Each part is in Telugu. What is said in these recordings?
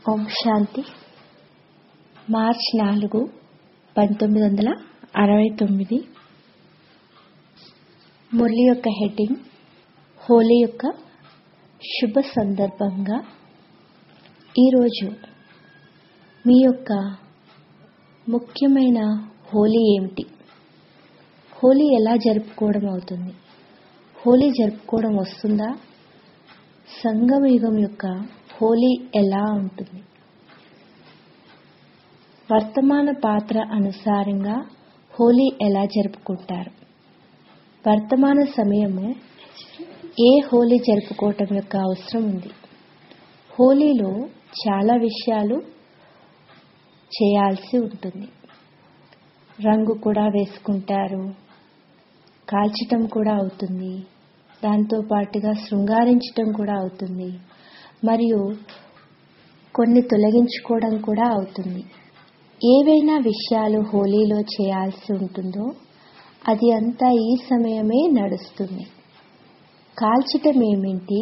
ఓం శాంతి మార్చ్ నాలుగు పంతొమ్మిది వందల అరవై తొమ్మిది మురళి యొక్క హెడ్డింగ్ హోలీ యొక్క శుభ సందర్భంగా ఈరోజు మీ యొక్క ముఖ్యమైన హోలీ ఏమిటి హోలీ ఎలా జరుపుకోవడం అవుతుంది హోలీ జరుపుకోవడం వస్తుందా సంగమయుగం యొక్క హోలీ ఎలా ఉంటుంది వర్తమాన పాత్ర అనుసారంగా హోలీ ఎలా జరుపుకుంటారు వర్తమాన సమయము ఏ హోలీ జరుపుకోవటం యొక్క అవసరం ఉంది హోలీలో చాలా విషయాలు చేయాల్సి ఉంటుంది రంగు కూడా వేసుకుంటారు కాల్చటం కూడా అవుతుంది దాంతో పాటుగా శృంగారించటం కూడా అవుతుంది మరియు కొన్ని తొలగించుకోవడం కూడా అవుతుంది ఏవైనా విషయాలు హోలీలో చేయాల్సి ఉంటుందో అది అంతా ఈ సమయమే నడుస్తుంది కాల్చటం ఏమిటి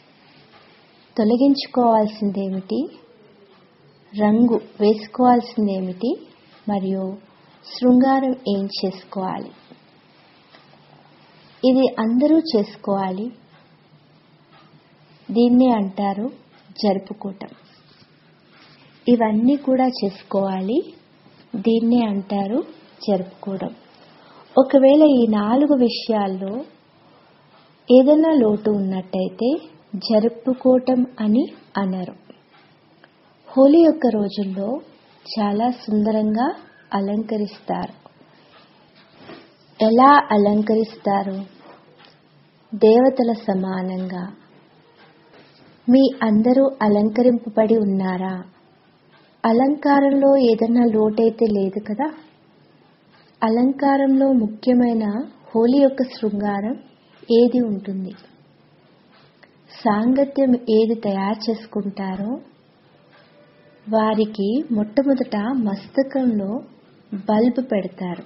తొలగించుకోవాల్సిందేమిటి రంగు వేసుకోవాల్సిందేమిటి మరియు శృంగారం ఏం చేసుకోవాలి ఇది అందరూ చేసుకోవాలి దీన్నే అంటారు జరుపుకోవటం ఇవన్నీ కూడా చేసుకోవాలి దీన్నే అంటారు జరుపుకోవడం ఒకవేళ ఈ నాలుగు విషయాల్లో ఏదైనా లోటు ఉన్నట్టయితే జరుపుకోవటం అని అనరు హోలీ యొక్క రోజుల్లో చాలా సుందరంగా అలంకరిస్తారు ఎలా అలంకరిస్తారు దేవతల సమానంగా మీ అందరూ అలంకరింపబడి ఉన్నారా అలంకారంలో ఏదైనా లోటైతే లేదు కదా అలంకారంలో ముఖ్యమైన హోలీ యొక్క శృంగారం ఏది ఉంటుంది సాంగత్యం ఏది తయారు చేసుకుంటారో వారికి మొట్టమొదట మస్తకంలో బల్బ్ పెడతారు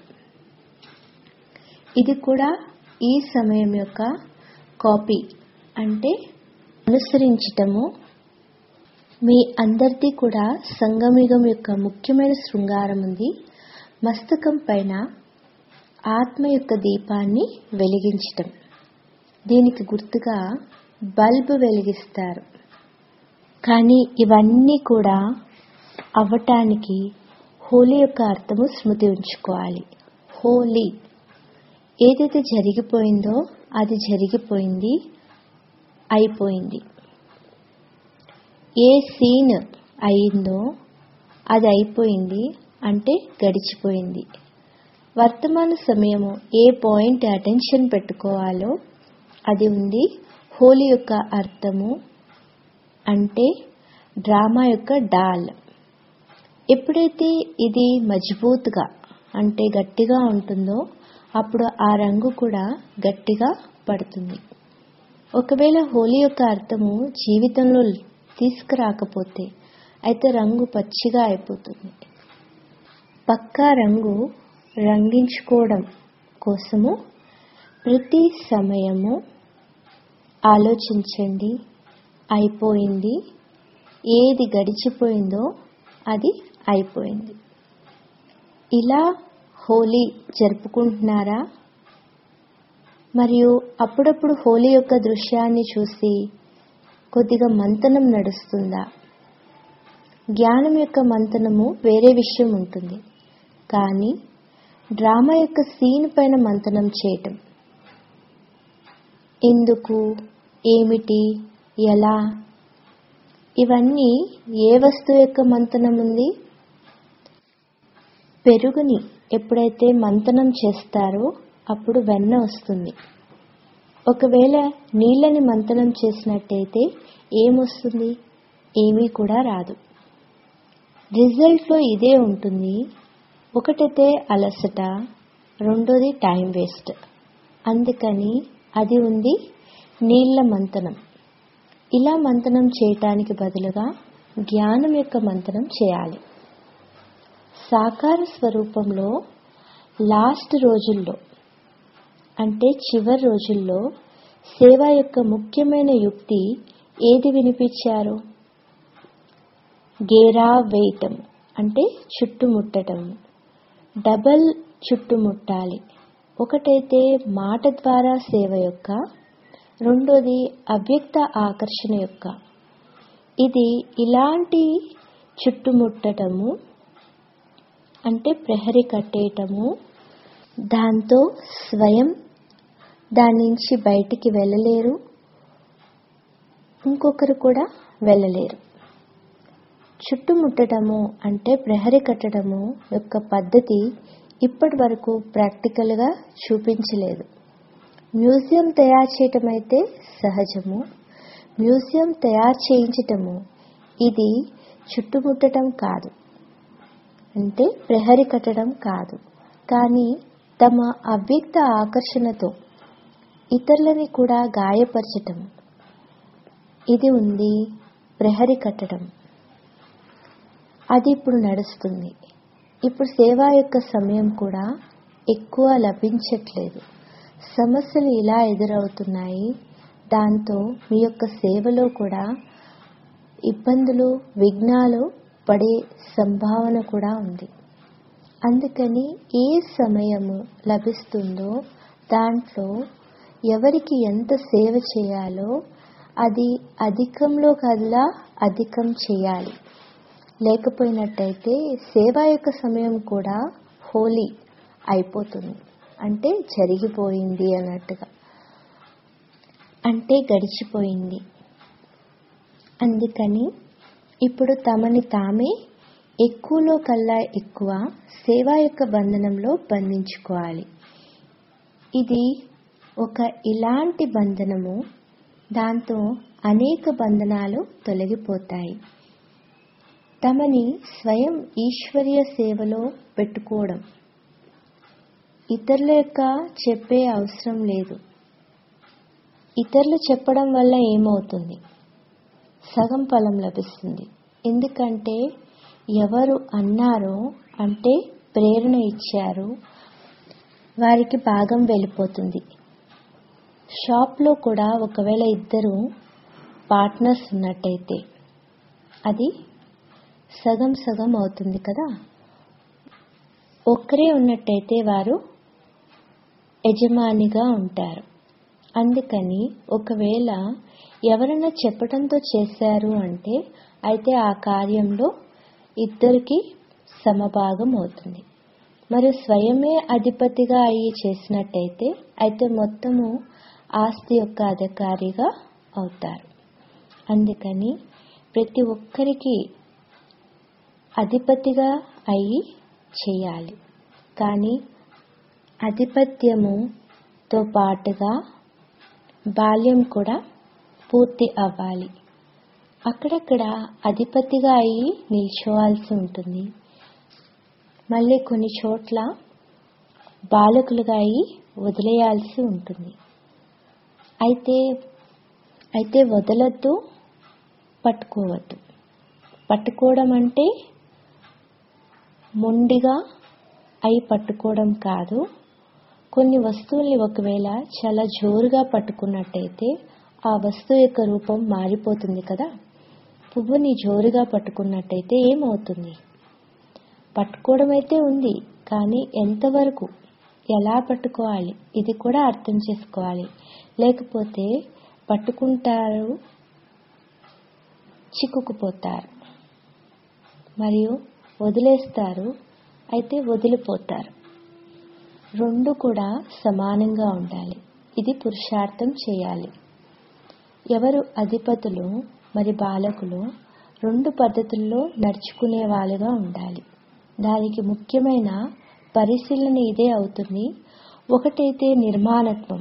ఇది కూడా ఈ సమయం యొక్క కాపీ అంటే అనుసరించటము మీ అందరిది కూడా సంగమిగం యొక్క ముఖ్యమైన శృంగారం ఉంది మస్తకం పైన ఆత్మ యొక్క దీపాన్ని వెలిగించటం దీనికి గుర్తుగా బల్బ్ వెలిగిస్తారు కానీ ఇవన్నీ కూడా అవ్వటానికి హోలీ యొక్క అర్థము స్మృతి ఉంచుకోవాలి హోలీ ఏదైతే జరిగిపోయిందో అది జరిగిపోయింది అయిపోయింది ఏ సీన్ అయిందో అది అయిపోయింది అంటే గడిచిపోయింది వర్తమాన సమయము ఏ పాయింట్ అటెన్షన్ పెట్టుకోవాలో అది ఉంది హోలీ యొక్క అర్థము అంటే డ్రామా యొక్క డాల్ ఎప్పుడైతే ఇది మజ్బూత్గా అంటే గట్టిగా ఉంటుందో అప్పుడు ఆ రంగు కూడా గట్టిగా పడుతుంది ఒకవేళ హోలీ యొక్క అర్థము జీవితంలో తీసుకురాకపోతే అయితే రంగు పచ్చిగా అయిపోతుంది పక్కా రంగు రంగించుకోవడం కోసము ప్రతి సమయము ఆలోచించండి అయిపోయింది ఏది గడిచిపోయిందో అది అయిపోయింది ఇలా హోలీ జరుపుకుంటున్నారా మరియు అప్పుడప్పుడు హోలీ యొక్క దృశ్యాన్ని చూసి కొద్దిగా మంతనం నడుస్తుందా జ్ఞానం యొక్క మంతనము వేరే విషయం ఉంటుంది కానీ డ్రామా యొక్క సీన్ పైన మంతనం చేయటం ఎందుకు ఏమిటి ఎలా ఇవన్నీ ఏ వస్తువు యొక్క మంతనం ఉంది పెరుగుని ఎప్పుడైతే మంతనం చేస్తారో అప్పుడు వెన్న వస్తుంది ఒకవేళ నీళ్ళని మంతనం చేసినట్టయితే ఏమొస్తుంది ఏమీ కూడా రాదు రిజల్ట్లో ఇదే ఉంటుంది ఒకటైతే అలసట రెండోది టైం వేస్ట్ అందుకని అది ఉంది నీళ్ల మంతనం ఇలా మంతనం చేయటానికి బదులుగా జ్ఞానం యొక్క మంతనం చేయాలి సాకార స్వరూపంలో లాస్ట్ రోజుల్లో అంటే చివరి రోజుల్లో సేవ యొక్క ముఖ్యమైన యుక్తి ఏది వినిపించారు గేరా వేయటం అంటే చుట్టుముట్టడం డబల్ చుట్టుముట్టాలి ఒకటైతే మాట ద్వారా సేవ యొక్క రెండోది అవ్యక్త ఆకర్షణ యొక్క ఇది ఇలాంటి చుట్టుముట్టటము అంటే ప్రహరి కట్టేయటము దాంతో స్వయం దాని నుంచి బయటికి వెళ్ళలేరు ఇంకొకరు కూడా వెళ్ళలేరు చుట్టుముట్టడము అంటే ప్రహరి కట్టడము యొక్క పద్ధతి ఇప్పటి వరకు ప్రాక్టికల్గా చూపించలేదు మ్యూజియం తయారు చేయటం అయితే సహజము మ్యూజియం తయారు చేయించటము ఇది చుట్టుముట్టడం కాదు అంటే ప్రహరి కట్టడం కాదు కానీ తమ అవ్యక్త ఆకర్షణతో ఇతరులని కూడా గాయపరచటం ఇది ఉంది ప్రహరి కట్టడం అది ఇప్పుడు నడుస్తుంది ఇప్పుడు సేవ యొక్క సమయం కూడా ఎక్కువ లభించట్లేదు సమస్యలు ఇలా ఎదురవుతున్నాయి దాంతో మీ యొక్క సేవలో కూడా ఇబ్బందులు విఘ్నాలు పడే సంభావన కూడా ఉంది అందుకని ఏ సమయము లభిస్తుందో దాంట్లో ఎవరికి ఎంత సేవ చేయాలో అది అధికంలో కల్లా అధికం చేయాలి లేకపోయినట్టయితే సేవ యొక్క సమయం కూడా హోలీ అయిపోతుంది అంటే జరిగిపోయింది అన్నట్టుగా అంటే గడిచిపోయింది అందుకని ఇప్పుడు తమని తామే ఎక్కువలో కల్లా ఎక్కువ సేవ యొక్క బంధనంలో బంధించుకోవాలి ఇది ఒక ఇలాంటి బంధనము దాంతో అనేక బంధనాలు తొలగిపోతాయి తమని స్వయం ఈశ్వరీయ సేవలో పెట్టుకోవడం ఇతరుల యొక్క చెప్పే అవసరం లేదు ఇతరులు చెప్పడం వల్ల ఏమవుతుంది సగం ఫలం లభిస్తుంది ఎందుకంటే ఎవరు అన్నారో అంటే ప్రేరణ ఇచ్చారు వారికి భాగం వెళ్ళిపోతుంది షాప్లో కూడా ఒకవేళ ఇద్దరు పార్ట్నర్స్ ఉన్నట్టయితే అది సగం సగం అవుతుంది కదా ఒక్కరే ఉన్నట్టయితే వారు యజమానిగా ఉంటారు అందుకని ఒకవేళ ఎవరైనా చెప్పడంతో చేశారు అంటే అయితే ఆ కార్యంలో ఇద్దరికి సమభాగం అవుతుంది మరి స్వయమే అధిపతిగా అయ్యి చేసినట్టయితే అయితే మొత్తము ఆస్తి యొక్క అధికారిగా అవుతారు అందుకని ప్రతి ఒక్కరికి అధిపతిగా అయి చేయాలి కానీ అధిపత్యముతో పాటుగా బాల్యం కూడా పూర్తి అవ్వాలి అక్కడక్కడ అధిపతిగా అయి నిల్చోవాల్సి ఉంటుంది మళ్ళీ కొన్ని చోట్ల బాలకులుగా అయి వదిలేయాల్సి ఉంటుంది అయితే అయితే వదలద్దు పట్టుకోవద్దు పట్టుకోవడం అంటే మొండిగా అయి పట్టుకోవడం కాదు కొన్ని వస్తువుల్ని ఒకవేళ చాలా జోరుగా పట్టుకున్నట్టయితే ఆ వస్తువు యొక్క రూపం మారిపోతుంది కదా పువ్వుని జోరుగా పట్టుకున్నట్టయితే ఏమవుతుంది పట్టుకోవడం అయితే ఉంది కానీ ఎంతవరకు ఎలా పట్టుకోవాలి ఇది కూడా అర్థం చేసుకోవాలి లేకపోతే పట్టుకుంటారు చిక్కుకుపోతారు మరియు వదిలేస్తారు అయితే వదిలిపోతారు రెండు కూడా సమానంగా ఉండాలి ఇది పురుషార్థం చేయాలి ఎవరు అధిపతులు మరి బాలకులు రెండు పద్ధతుల్లో నడుచుకునే వాళ్ళుగా ఉండాలి దానికి ముఖ్యమైన పరిశీలన ఇదే అవుతుంది ఒకటైతే నిర్మాణత్వం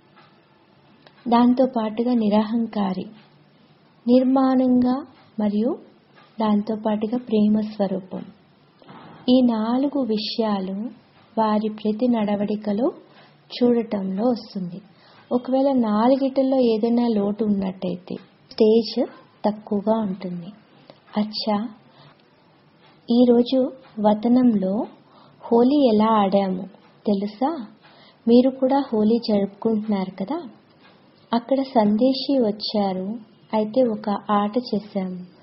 దాంతో పాటుగా నిరహంకారి నిర్మాణంగా మరియు దాంతో పాటుగా ప్రేమ స్వరూపం ఈ నాలుగు విషయాలు వారి ప్రతి నడవడికలో చూడటంలో వస్తుంది ఒకవేళ నాలుగిటిల్లో ఏదైనా లోటు ఉన్నట్టయితే స్టేజ్ తక్కువగా ఉంటుంది అచ్చా ఈరోజు వతనంలో హోలీ ఎలా ఆడాము తెలుసా మీరు కూడా హోలీ జరుపుకుంటున్నారు కదా అక్కడ సందేశి వచ్చారు అయితే ఒక ఆట చేశాము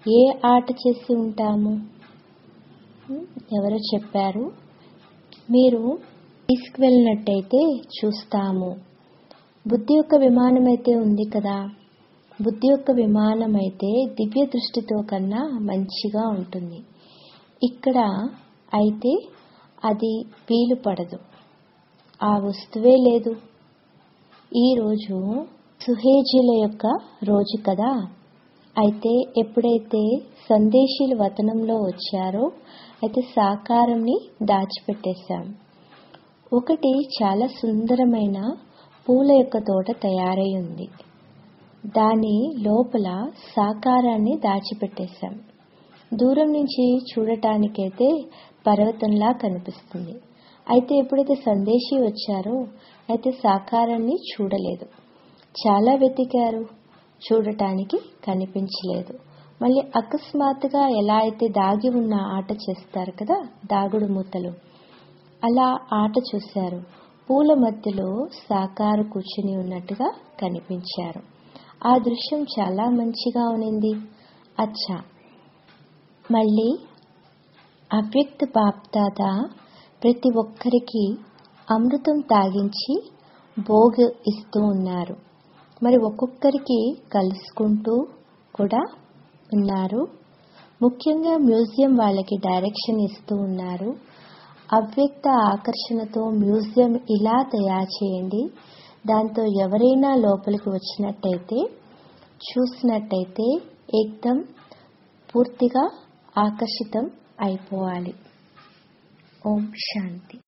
ఏ ఆట చేసి ఉంటాము ఉమ్, ఎవరో చెప్పారు మీరు తీసుకువెళ్ళినట్టయితే చూస్తాము బుద్ధి యొక్క విమానం అయితే ఉంది కదా బుద్ధి యొక్క విమానం అయితే దివ్య దృష్టితో కన్నా మంచిగా ఉంటుంది ఇక్కడ అయితే అది వీలు పడదు ఆ వస్తువే లేదు ఈరోజు సుహేజీల యొక్క రోజు కదా అయితే ఎప్పుడైతే సందేశీలు వతనంలో వచ్చారో అయితే సాకారంని దాచిపెట్టేశాం ఒకటి చాలా సుందరమైన పూల యొక్క తోట తయారై ఉంది దాని లోపల సాకారాన్ని దాచిపెట్టేశాం దూరం నుంచి చూడటానికైతే పర్వతంలా కనిపిస్తుంది అయితే ఎప్పుడైతే సందేశీ వచ్చారో అయితే సాకారాన్ని చూడలేదు చాలా వెతికారు చూడటానికి కనిపించలేదు మళ్ళీ అకస్మాత్తుగా ఎలా అయితే దాగి ఉన్న ఆట చేస్తారు కదా దాగుడు మూతలు అలా ఆట చూశారు పూల మధ్యలో సాకారు కూర్చుని ఉన్నట్టుగా కనిపించారు ఆ దృశ్యం చాలా మంచిగా ఉనింది అచ్చా మళ్ళీ అవ్యక్త బాప్దాద ప్రతి ఒక్కరికి అమృతం తాగించి భోగ్ ఇస్తూ ఉన్నారు మరి ఒక్కొక్కరికి కలుసుకుంటూ కూడా ఉన్నారు ముఖ్యంగా మ్యూజియం వాళ్ళకి డైరెక్షన్ ఇస్తూ ఉన్నారు అవ్యక్త ఆకర్షణతో మ్యూజియం ఇలా తయారు చేయండి దాంతో ఎవరైనా లోపలికి వచ్చినట్టయితే చూసినట్టయితే ఏకదం పూర్తిగా ఆకర్షితం అయిపోవాలి ఓం శాంతి